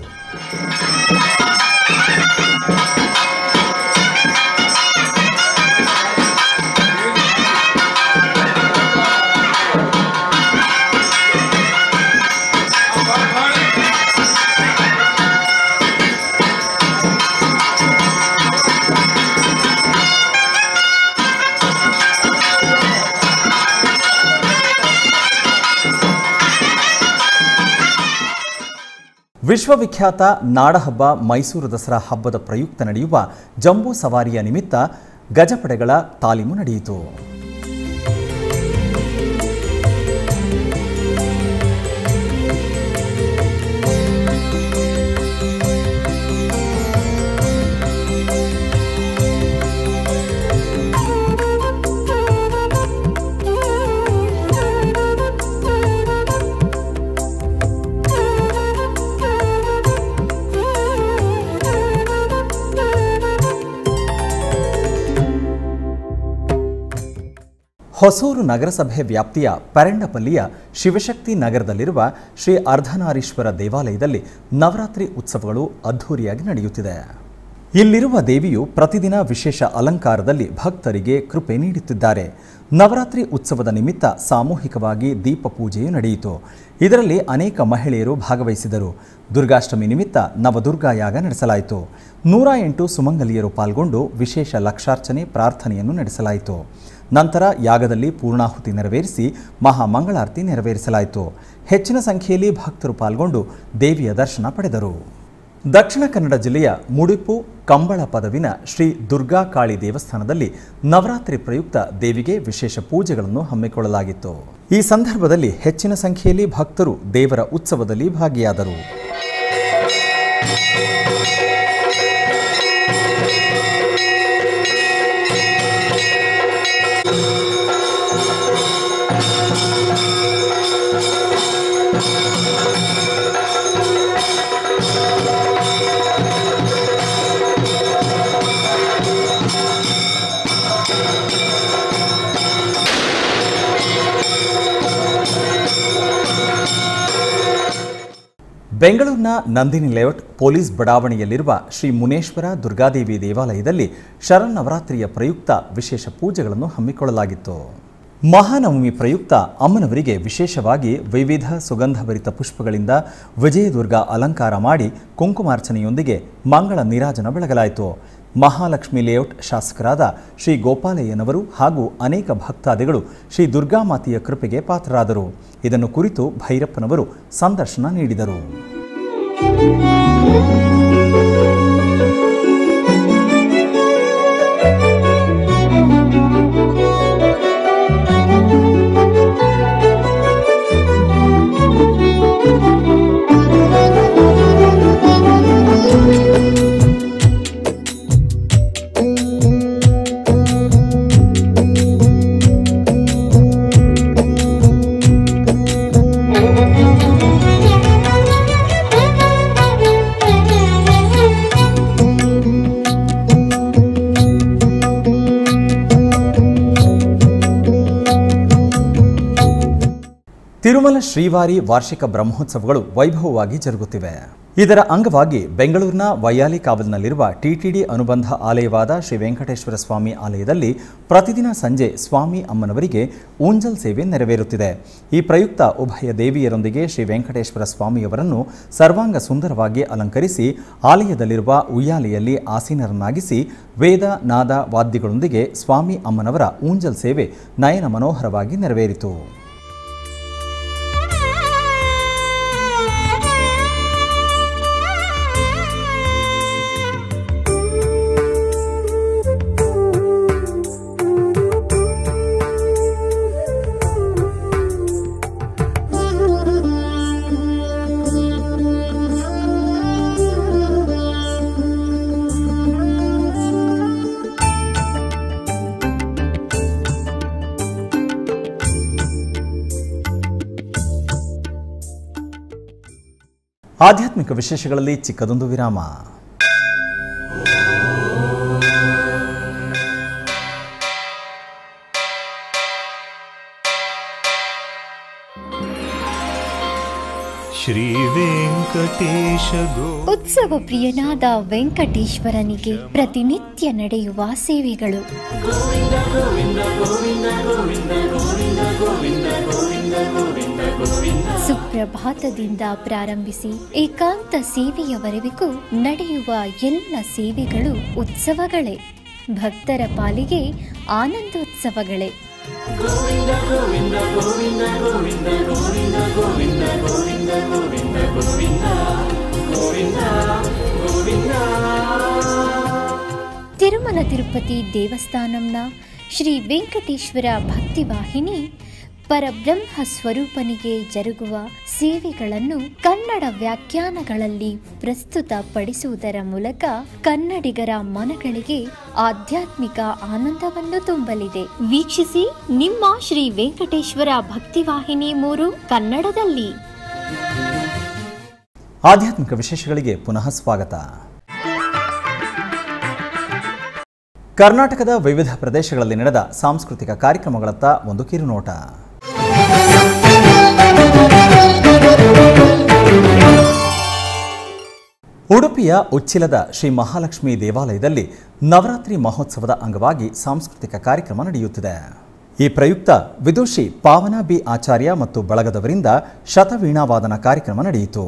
S1: ವಿಶ್ವವಿಖ್ಯಾತ ನಾಡಹಬ್ಬ ಮೈಸೂರು ದಸರಾ ಹಬ್ಬದ ಪ್ರಯುಕ್ತ ನಡೆಯುವ ಜಂಬೂ ಸವಾರಿಯ ನಿಮಿತ್ತ ಗಜಪಡೆಗಳ ತಾಲೀಮು ನಡೆಯಿತು ಹೊಸೂರು ನಗರಸಭೆ ವ್ಯಾಪ್ತಿಯ ಪರಂಡಪಲ್ಲಿಯ ಶಿವಶಕ್ತಿ ನಗರದಲ್ಲಿರುವ ಶ್ರೀ ಅರ್ಧನಾರೀಶ್ವರ ದೇವಾಲಯದಲ್ಲಿ ನವರಾತ್ರಿ ಉತ್ಸವಗಳು ಅದ್ಧೂರಿಯಾಗಿ ನಡೆಯುತ್ತಿದೆ ಇಲ್ಲಿರುವ ದೇವಿಯು ಪ್ರತಿದಿನ ವಿಶೇಷ ಅಲಂಕಾರದಲ್ಲಿ ಭಕ್ತರಿಗೆ ಕೃಪೆ ನೀಡುತ್ತಿದ್ದಾರೆ ನವರಾತ್ರಿ ಉತ್ಸವದ ನಿಮಿತ್ತ ಸಾಮೂಹಿಕವಾಗಿ ದೀಪ ಪೂಜೆಯು ನಡೆಯಿತು ಇದರಲ್ಲಿ ಅನೇಕ ಮಹಿಳೆಯರು ಭಾಗವಹಿಸಿದರು ದುರ್ಗಾಷ್ಟಮಿ ನಿಮಿತ್ತ ನವದುರ್ಗಾ ಯಾಗ ನಡೆಸಲಾಯಿತು ನೂರ ಎಂಟು ಸುಮಂಗಲಿಯರು ಪಾಲ್ಗೊಂಡು ವಿಶೇಷ ಲಕ್ಷಾರ್ಚನೆ ಪ್ರಾರ್ಥನೆಯನ್ನು ನಡೆಸಲಾಯಿತು ನಂತರ ಯಾಗದಲ್ಲಿ ಪೂರ್ಣಾಹುತಿ ನೆರವೇರಿಸಿ ಮಹಾಮಂಗಳಾರತಿ ನೆರವೇರಿಸಲಾಯಿತು ಹೆಚ್ಚಿನ ಸಂಖ್ಯೆಯಲ್ಲಿ ಭಕ್ತರು ಪಾಲ್ಗೊಂಡು ದೇವಿಯ ದರ್ಶನ ಪಡೆದರು ದಕ್ಷಿಣ ಕನ್ನಡ ಜಿಲ್ಲೆಯ ಮುಡಿಪು ಕಂಬಳ ಪದವಿನ ಶ್ರೀ ದುರ್ಗಾ ಕಾಳಿ ದೇವಸ್ಥಾನದಲ್ಲಿ ನವರಾತ್ರಿ ಪ್ರಯುಕ್ತ ದೇವಿಗೆ ವಿಶೇಷ ಪೂಜೆಗಳನ್ನು ಹಮ್ಮಿಕೊಳ್ಳಲಾಗಿತ್ತು ಈ ಸಂದರ್ಭದಲ್ಲಿ ಹೆಚ್ಚಿನ ಸಂಖ್ಯೆಯಲ್ಲಿ ಭಕ್ತರು ದೇವರ ಉತ್ಸವದಲ್ಲಿ ಭಾಗಿಯಾದರು ಬೆಂಗಳೂರಿನ ನಂದಿನಿ ಲೇಔಟ್ ಪೊಲೀಸ್ ಬಡಾವಣೆಯಲ್ಲಿರುವ ಶ್ರೀ ಮುನೇಶ್ವರ ದುರ್ಗಾದೇವಿ ದೇವಾಲಯದಲ್ಲಿ ಶರನ್ನವರಾತ್ರಿಯ ಪ್ರಯುಕ್ತ ವಿಶೇಷ ಪೂಜೆಗಳನ್ನು ಹಮ್ಮಿಕೊಳ್ಳಲಾಗಿತ್ತು ಮಹಾನವಮಿ ಪ್ರಯುಕ್ತ ಅಮ್ಮನವರಿಗೆ ವಿಶೇಷವಾಗಿ ವಿವಿಧ ಸುಗಂಧಭರಿತ ಪುಷ್ಪಗಳಿಂದ ವಿಜಯದುರ್ಗ ಅಲಂಕಾರ ಮಾಡಿ ಕುಂಕುಮಾರ್ಚನೆಯೊಂದಿಗೆ ಮಂಗಳ ನೀರಾಜನ ಬೆಳಗಲಾಯಿತು ಮಹಾಲಕ್ಷ್ಮಿ ಲೇಔಟ್ ಶಾಸಕರಾದ ಶ್ರೀ ಗೋಪಾಲಯ್ಯನವರು ಹಾಗೂ ಅನೇಕ ಭಕ್ತಾದಿಗಳು ಶ್ರೀ ದುರ್ಗಾಮಾತೆಯ ಕೃಪೆಗೆ ಪಾತ್ರರಾದರು ಇದನ್ನು ಕುರಿತು ಭೈರಪ್ಪನವರು ಸಂದರ್ಶನ ನೀಡಿದರು ತಿರುಮಲ ಶ್ರೀವಾರಿ ವಾರ್ಷಿಕ ಬ್ರಹ್ಮೋತ್ಸವಗಳು ವೈಭವವಾಗಿ ಜರುಗುತ್ತಿವೆ ಇದರ ಅಂಗವಾಗಿ ಬೆಂಗಳೂರಿನ ವೈಯಾಲಿ ಕಾವಲಿನಲ್ಲಿರುವ ಟಿಟಿಡಿ ಅನುಬಂಧ ಆಲಯವಾದ ಶ್ರೀ ವೆಂಕಟೇಶ್ವರ ಸ್ವಾಮಿ ಆಲಯದಲ್ಲಿ ಪ್ರತಿದಿನ ಸಂಜೆ ಸ್ವಾಮಿ ಅಮ್ಮನವರಿಗೆ ಊಂಜಲ್ ಸೇವೆ ನೆರವೇರುತ್ತಿದೆ ಈ ಪ್ರಯುಕ್ತ ಉಭಯ ದೇವಿಯರೊಂದಿಗೆ ಶ್ರೀ ವೆಂಕಟೇಶ್ವರ ಸ್ವಾಮಿಯವರನ್ನು ಸರ್ವಾಂಗ ಸುಂದರವಾಗಿ ಅಲಂಕರಿಸಿ ಆಲಯದಲ್ಲಿರುವ ಉಯ್ಯಾಲೆಯಲ್ಲಿ ಆಸೀನರನ್ನಾಗಿಸಿ ವೇದ ನಾದ ವಾದ್ಯಗಳೊಂದಿಗೆ ಸ್ವಾಮಿ ಅಮ್ಮನವರ ಊಂಜಲ್ ಸೇವೆ ನಯನ ಮನೋಹರವಾಗಿ ನೆರವೇರಿತು ಆಧ್ಯಾತ್ಮಿಕ ವಿಶೇಷಗಳಲ್ಲಿ ಚಿಕ್ಕದೊಂದು ವಿರಾಮ
S7: ಶ್ರೀವೆಂಕಟೇಶ ಗೋ
S6: ಉತ್ಸವ ಪ್ರಿಯನಾದ ವೆಂಕಟೇಶ್ವರನಿಗೆ ಪ್ರತಿನಿತ್ಯ ನಡೆಯುವ ಸೇವೆಗಳು ಸುಪ್ರಭಾತದಿಂದ ಪ್ರಾರಂಭಿಸಿ ಏಕಾಂತ ಸೇವೆಯವರೆವಿಗೂ ನಡೆಯುವ ಎಲ್ಲ ಸೇವೆಗಳು ಉತ್ಸವಗಳೇ ಭಕ್ತರ ಪಾಲಿಗೆ ಆನಂದೋತ್ಸವಗಳೇ ತಿರುಮಲ ತಿರುಪತಿ ದೇವಸ್ಥಾನಂನ ಶ್ರೀ ವೆಂಕಟೇಶ್ವರ ಭಕ್ತಿವಾಹಿನಿ ಪರಬ್ರಹ್ಮ ಸ್ವರೂಪನಿಗೆ ಜರುಗುವ ಸೇವೆಗಳನ್ನು ಕನ್ನಡ ವ್ಯಾಖ್ಯಾನಗಳಲ್ಲಿ ಪ್ರಸ್ತುತಪಡಿಸುವುದರ ಮೂಲಕ ಕನ್ನಡಿಗರ ಮನಗಳಿಗೆ ಆಧ್ಯಾತ್ಮಿಕ ಆನಂದವನ್ನು ತುಂಬಲಿದೆ ವೀಕ್ಷಿಸಿ ನಿಮ್ಮ ಶ್ರೀ ವೆಂಕಟೇಶ್ವರ ಭಕ್ತಿವಾಹಿನಿ ಮೂರು ಕನ್ನಡದಲ್ಲಿ
S1: ಆಧ್ಯಾತ್ಮಿಕ ವಿಶೇಷಗಳಿಗೆ ಪುನಃ ಸ್ವಾಗತ ಕರ್ನಾಟಕದ ವಿವಿಧ ಪ್ರದೇಶಗಳಲ್ಲಿ ನಡೆದ ಸಾಂಸ್ಕೃತಿಕ ಕಾರ್ಯಕ್ರಮಗಳತ್ತ ಒಂದು ಕಿರುನೋಟ ಉಡುಪಿಯ ಉಚ್ಚಿಲದ ಶ್ರೀ ಮಹಾಲಕ್ಷ್ಮಿ ದೇವಾಲಯದಲ್ಲಿ ನವರಾತ್ರಿ ಮಹೋತ್ಸವದ ಅಂಗವಾಗಿ ಸಾಂಸ್ಕೃತಿಕ ಕಾರ್ಯಕ್ರಮ ನಡೆಯುತ್ತಿದೆ ಈ ಪ್ರಯುಕ್ತ ವಿದುಷಿ ಪಾವನ ಬಿ ಆಚಾರ್ಯ ಮತ್ತು ಬಳಗದವರಿಂದ ಶತವೀಣಾವಾದನ ಕಾರ್ಯಕ್ರಮ ನಡೆಯಿತು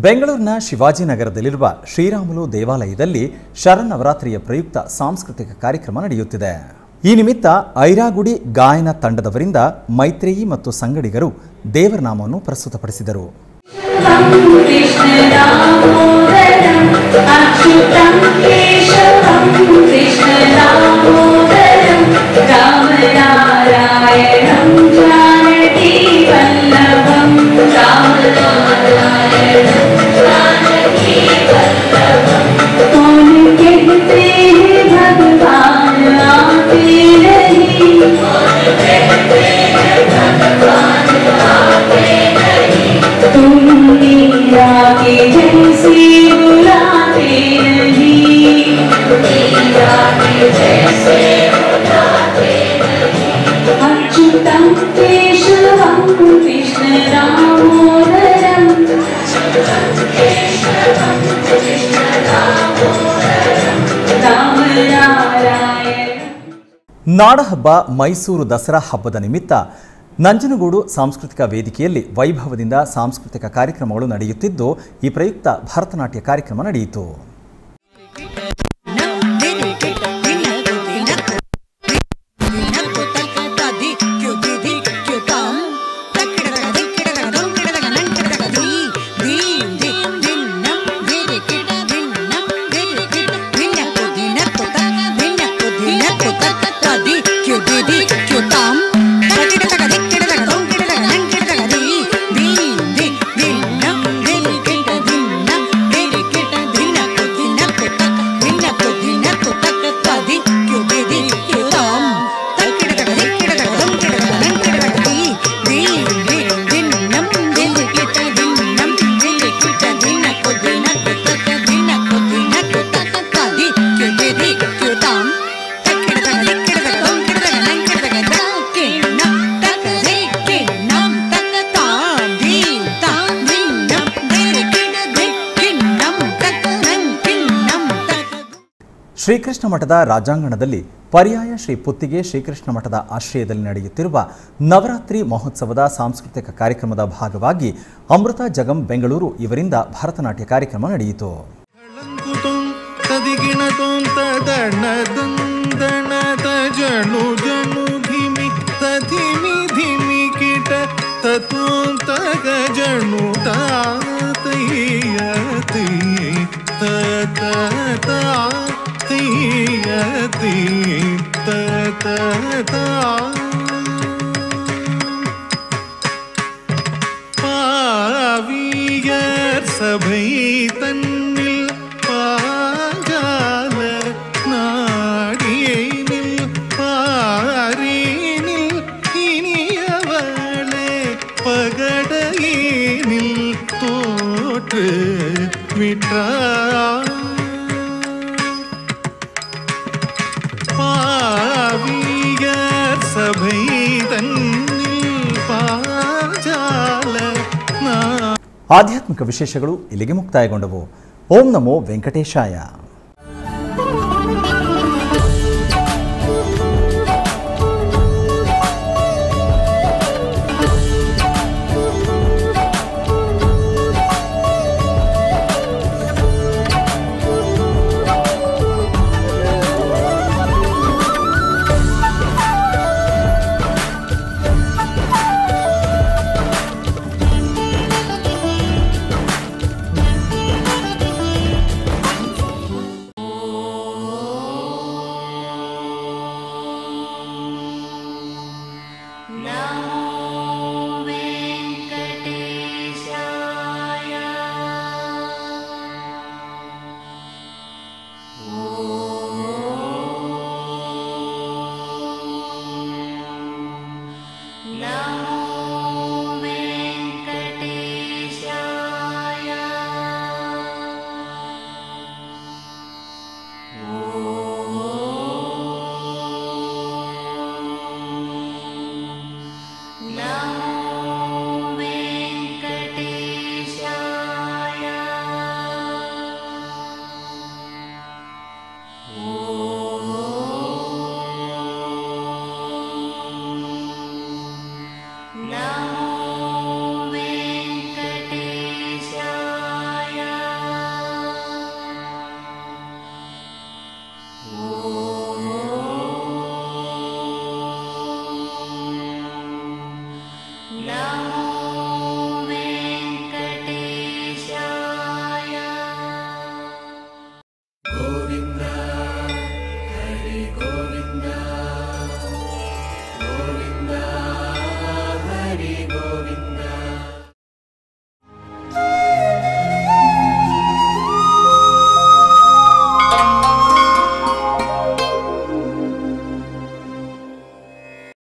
S1: ಬೆಂಗಳೂರಿನ ಶಿವಾಜಿನಗರದಲ್ಲಿರುವ ಶ್ರೀರಾಮುಲು ದೇವಾಲಯದಲ್ಲಿ ಶರನ್ನವರಾತ್ರಿಯ ಪ್ರಯುಕ್ತ ಸಾಂಸ್ಕೃತಿಕ ಕಾರ್ಯಕ್ರಮ ನಡೆಯುತ್ತಿದೆ ಈ ನಿಮಿತ್ತ ಐರಾಗುಡಿ ಗಾಯನ ತಂಡದವರಿಂದ ಮೈತ್ರೇಯಿ ಮತ್ತು ಸಂಗಡಿಗರು ದೇವರ ನಾಮವನ್ನು ಪ್ರಸ್ತುತಪಡಿಸಿದರು
S8: अच्युतं केशवं कृष्णदामोदरम् रामनारायण
S1: ನಾಡಹಬ್ಬ ಮೈಸೂರು ದಸರಾ ಹಬ್ಬದ ನಿಮಿತ್ತ ನಂಜನಗೂಡು ಸಾಂಸ್ಕೃತಿಕ ವೇದಿಕೆಯಲ್ಲಿ ವೈಭವದಿಂದ ಸಾಂಸ್ಕೃತಿಕ ಕಾರ್ಯಕ್ರಮಗಳು ನಡೆಯುತ್ತಿದ್ದು ಈ ಪ್ರಯುಕ್ತ ಭರತನಾಟ್ಯ ಕಾರ್ಯಕ್ರಮ ನಡೆಯಿತು ಶ್ರೀಕೃಷ್ಣ ಮಠದ ರಾಜಾಂಗಣದಲ್ಲಿ ಪರ್ಯಾಯ ಶ್ರೀ ಪುತ್ತಿಗೆ ಶ್ರೀಕೃಷ್ಣ ಮಠದ ಆಶ್ರಯದಲ್ಲಿ ನಡೆಯುತ್ತಿರುವ ನವರಾತ್ರಿ ಮಹೋತ್ಸವದ ಸಾಂಸ್ಕೃತಿಕ ಕಾರ್ಯಕ್ರಮದ ಭಾಗವಾಗಿ ಅಮೃತ ಜಗಂ ಬೆಂಗಳೂರು ಇವರಿಂದ ಭರತನಾಟ್ಯ ಕಾರ್ಯಕ್ರಮ ನಡೆಯಿತು
S7: ಳಂಕುತುಂ ತದಿಗಿಣತುಂ ತದಣದಂದಣದ ಜಣು ಜಣು ಧಿಮಿ ತಧಿಮಿ ಧಿಮಿ ಕಿಟ ತತೂಂ ತಗ ಜಣು ತಾತಯ್ಯತಿ ತತ ತಾತಯ್ಯತಿ ತತ ತಾ பாவியர் சபை தன்னில் பாஜால நாடியனில் பாரீனில் இனியவளே பகடையினில் தோற்று விட்டார் பாவியர் சபை தன்னில் பாஜால நா
S1: ಆಧ್ಯಾತ್ಮಿಕ ವಿಶೇಷಗಳು ಇಲ್ಲಿಗೆ ಮುಕ್ತಾಯಗೊಂಡವು ಓಂ ನಮೋ ವೆಂಕಟೇಶಾಯ
S3: ॐ